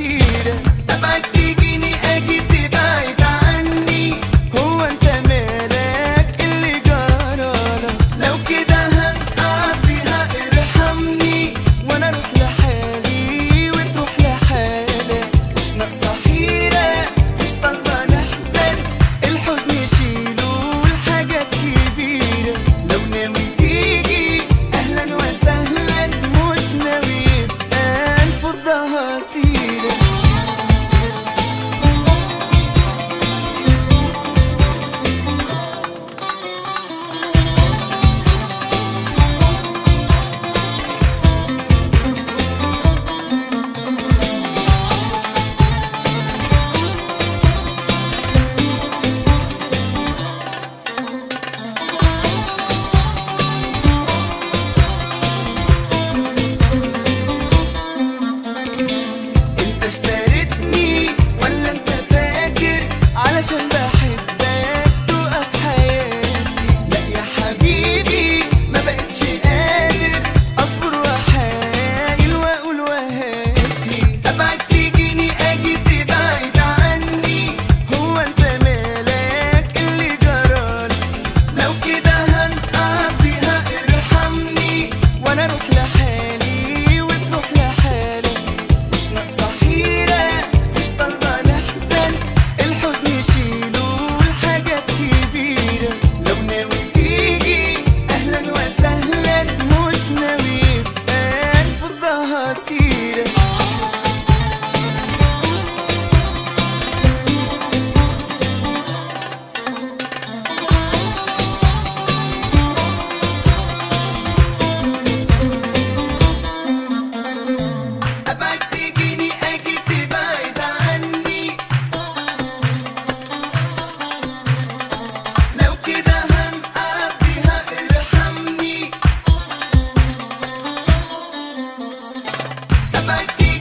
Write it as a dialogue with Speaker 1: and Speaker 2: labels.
Speaker 1: سيرة ابعد تجيني اجي تبعد عني هو انت مالك اللي جرالك لو كده هنقضيها ارحمني وانا اروح لحالي وتروح لحالك مش ناقصة حيرة مش طالبة نحزن الحزن يشيله الحاجات كبيرة لو ناوي تيجي اهلا وسهلا مش ناوي يبقى نفضها سيرة انت اشتريتني ولا انت فاكر علشان بحبك تقف حياتي لا يا حبيبي ما بقتش قادر اصبر واحايل واقول وهاتي ابعد تجيني اجي تبعد عني هو انت مالك اللي جرالي لو كده هنقضيها ارحمني وانا اروح لحالي وتروح لحالك مش ناقصة حيرة مش طالبة نحزن الحزن يشيله الحاجات كبيرة لو ناوي تيجي أهلا وسهلا مش ناوي يبقى نفضها سيرة أبعد تجيني أجي تبعد عني لو كده هنقضيها ارحمني أبعد تجيني